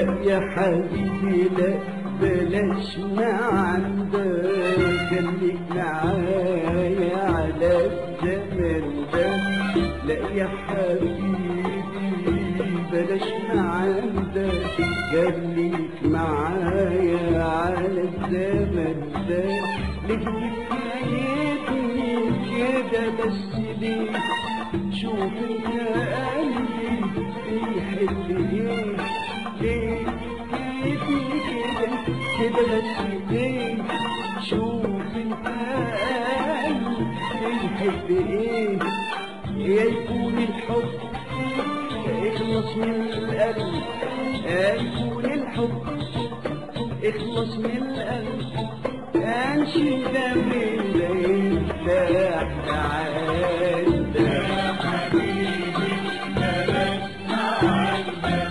يا حبيبي لا بلاش ما عندك خليك معايا على الزمن ده لا يا حبيبي بلاش ما عندك خليك معايا على الزمن ده ليه حكايتني كده بس ليه شوف انت قلبي بيحب ايه ليه كيفي كده كده بس ليه شوف انت قلبي بيحب ايه يا يكون الحب اخلص من القلب يا يكون الحب اخلص من القلب امشي ده من ليل تحت عندك يا حبيبي بلاش عندك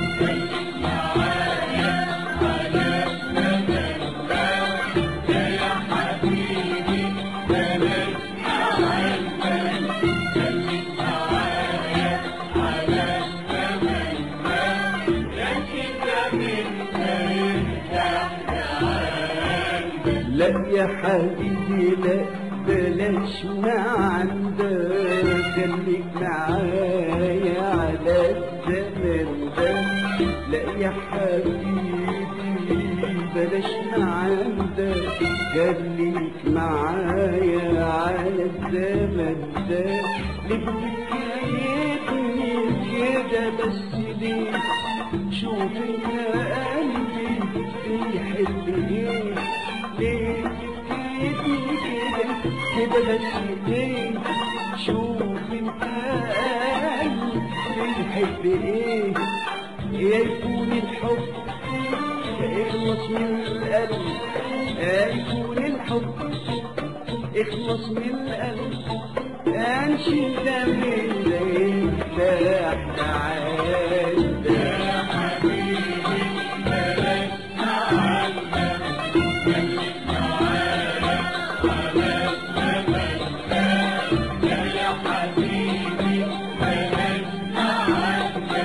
يا حبيبي بلاش لا يا حبيبي لا بلاش ما عندك خليك معايا على الزمن ده لا يا حبيبي بلاش ما عندك خليك معايا على الزمن ده ليه حكايتني كده بس ليه شوف انت قلبي بيحب ايه ليه كيفي كده كده بس ليه شوف انت قلبي بيحب ايه يا يكون الحب اخلص من القلب يا يكون الحب اخلص من القلب امشي ده من ليل تحت عندك يا حبيبي بلاش يا حبيبي بلاش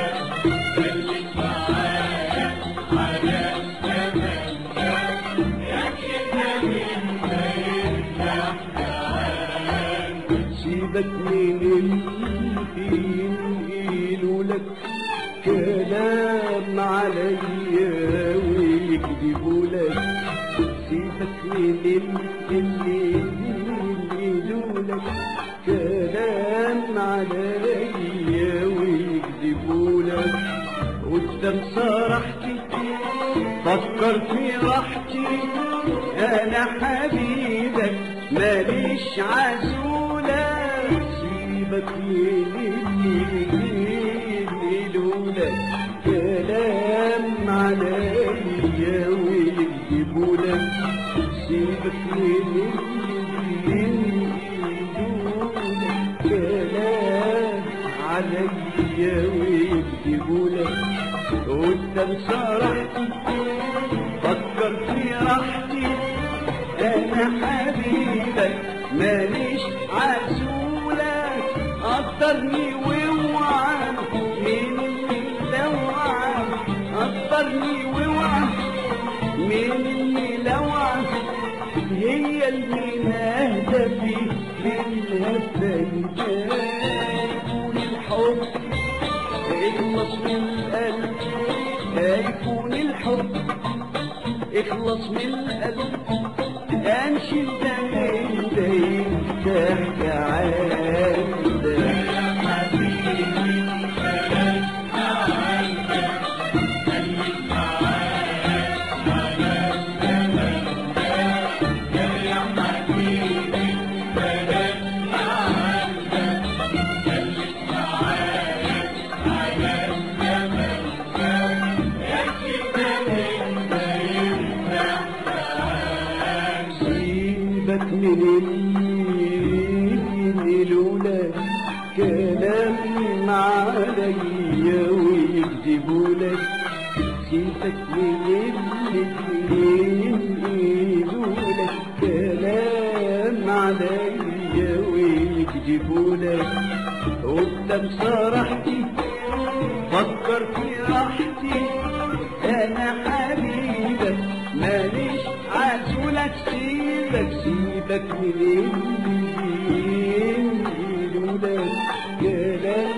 سيبك من الفين يقولوا لك كلام عليا ويكذبوا لك سيبك من الفين يقولوا لك كلام عليا ويكذبوا لك قدام صرحتي فكر في راحتي انا حبيبك ماليش عزولة سيبك يقولولك كلام عليا ويكذبولك سيبك يقولولك كلام عليا ويكذبولك قدام صرحتي فكر في راحتي انا حبيبك ماليش عزولك قدرني واوعى من اللي لوعى قدرني واوعى من اللي لوعى هي اللي هدفي منها فايدة يكون الحب اخلص من القلب هيكون الحب اخلص من القلب امشي الدنيا دايم تحت عندك يا حبيبي سيبك من اللي لولا كلام عليا ويكذبوا لك سيبك من اللي لولا كلام عليا ويكذبوا لك قدام صرحتي فكر في راحتي سيبك من اللي يقولوا لك كلام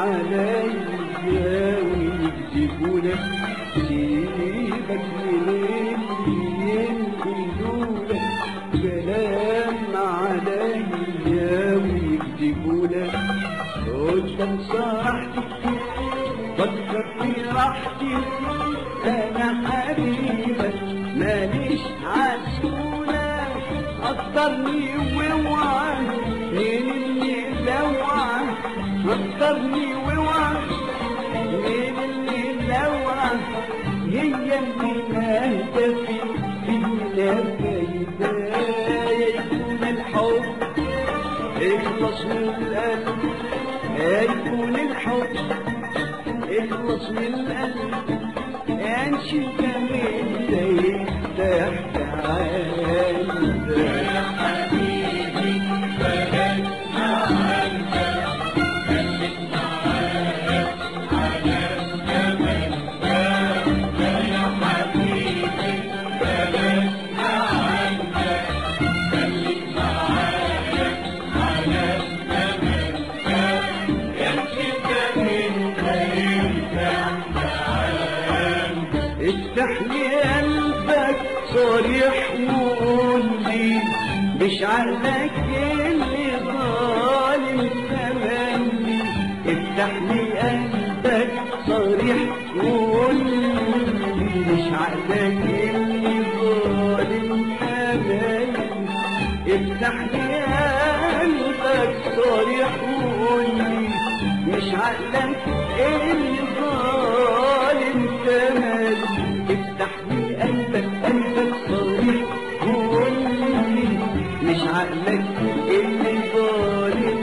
عليا ويكذبوا لك سيبك من اللي يقولوا لك كلام عليا ويكذبوا لك قدام صاحبي فكر في راحتي انا حبيبك ماليش عسولة قدرني واوعى من اللي لوعى قدرني واوعى من اللي لوعى هي اللي نهدفي فينا فايدة يكون الحب اخلص من القلب يكون الحب اخلص من القلب انشي جميل زي تحت عندك يا حبيبي بلاش عنك خليك معايا على الجمال يا حبيبي بلاش عنك خليك معايا على الجمال يمشي جميل زي تحت عندك افتح لي قلبك صريح وقول لي مش عقلك اللي ظالم تملي افتح لي قلبك صريح وقول لي مش عقلك اللي ظالم تملي افتح لي قلبك صريح وقول لي مش عقلك اللي ظالم تملي افتح لي قلبك قلبك صريح وقول لي مش عقلك اللي ظالم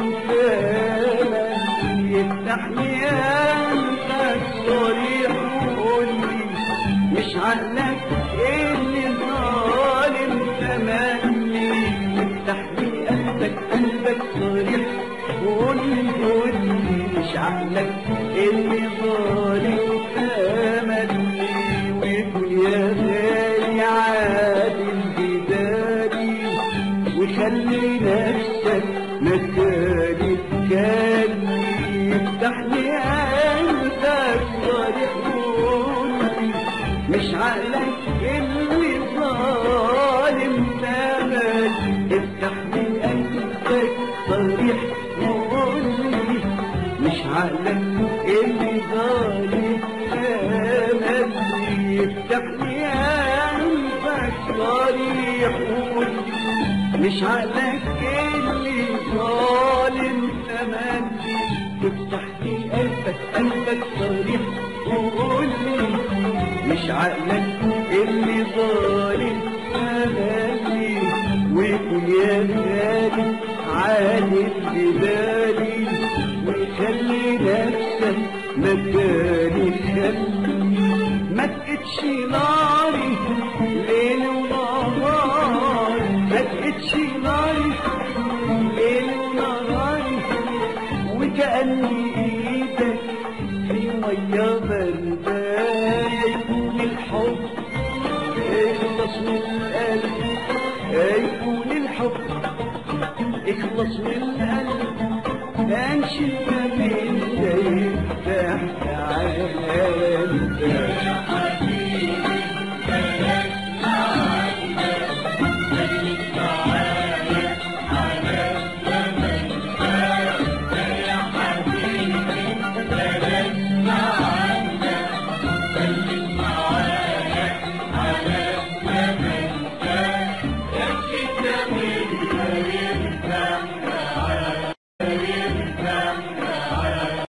تملي افتح لي قلبك صريح وقول لي مش عقلك اللي ظالم تملي افتح لي قلبك قلبك صريح وقول لي قول لي مش عقلك اللي ظالم تملي ويكون يا غالي عادل بدالي وخلي نفسك مكاني كاني افتح لي قلبك صريح وقول لي مش عقلك اللي ظالم تمل افتح لي قلبك صريح وقول لي مش عقلك اللي ظالم تمل افتح لي قلبك صريح وقول لي مش عقلك اللي ظالم تملي افتح لي قلبك قلبك صريح وقول لي مش عقلك اللي ظالم تملي ويكون يا غالي عالي ببالي ويخلي نفسك مكاني خلي ما تقتش ناري ليل ونهار ما تقتش ناري ليل ونهار وكأني ايدك في مية بردان يكون الحب اخلص من القلب يكون الحب اخلص من القلب انشد من زي تحت عينك